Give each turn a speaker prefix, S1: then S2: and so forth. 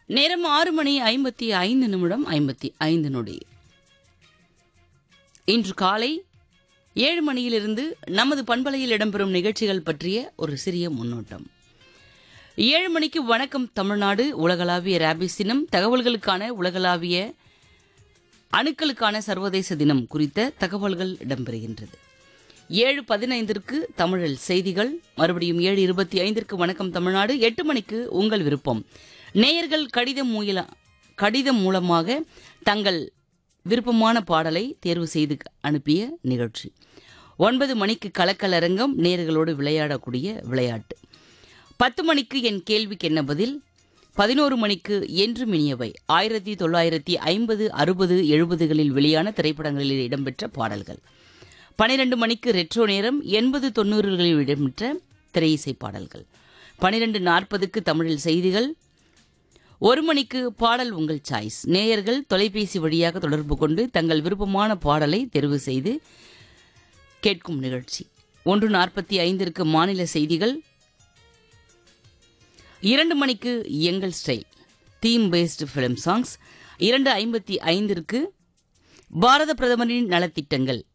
S1: நேரம் ஆறு மணி ஐம்பத்தி ஐந்து நிமிடம் ஐம்பத்தி ஐந்து நொடி இன்று காலை ஏழு மணியிலிருந்து நமது பண்பலையில் இடம்பெறும் நிகழ்ச்சிகள் பற்றிய ஒரு சிறிய முன்னோட்டம் ஏழு மணிக்கு வணக்கம் தமிழ்நாடு உலகளாவிய ரேபிஸ் தினம் தகவல்களுக்கான உலகளாவிய அணுக்களுக்கான சர்வதேச தினம் குறித்த தகவல்கள் இடம்பெறுகின்றது ஏழு பதினைந்திற்கு தமிழில் செய்திகள் மறுபடியும் ஏழு இருபத்தி ஐந்திற்கு வணக்கம் தமிழ்நாடு எட்டு மணிக்கு உங்கள் விருப்பம் நேயர்கள் கடிதம் மூல கடிதம் மூலமாக தங்கள் விருப்பமான பாடலை தேர்வு செய்து அனுப்பிய நிகழ்ச்சி ஒன்பது மணிக்கு கலக்கலரங்கம் நேயர்களோடு விளையாடக்கூடிய விளையாட்டு பத்து மணிக்கு என் கேள்விக்கு என்ன பதில் பதினோரு மணிக்கு என்று மினியவை ஆயிரத்தி தொள்ளாயிரத்தி ஐம்பது அறுபது எழுபதுகளில் வெளியான திரைப்படங்களில் இடம்பெற்ற பாடல்கள் பனிரெண்டு மணிக்கு ரெட்ரோ நேரம் எண்பது தொண்ணூறுகளில் இடம்பெற்ற திரையிசை பாடல்கள் பனிரெண்டு நாற்பதுக்கு தமிழில் செய்திகள் ஒரு மணிக்கு பாடல் உங்கள் சாய்ஸ் நேயர்கள் தொலைபேசி வழியாக தொடர்பு கொண்டு தங்கள் விருப்பமான பாடலை தெரிவு செய்து கேட்கும் நிகழ்ச்சி ஒன்று நாற்பத்தி ஐந்திற்கு மாநில செய்திகள் இரண்டு மணிக்கு எங்கள் style theme based film songs இரண்டு ஐம்பத்தி ஐந்திற்கு பாரத பிரதமரின் நலத்திட்டங்கள்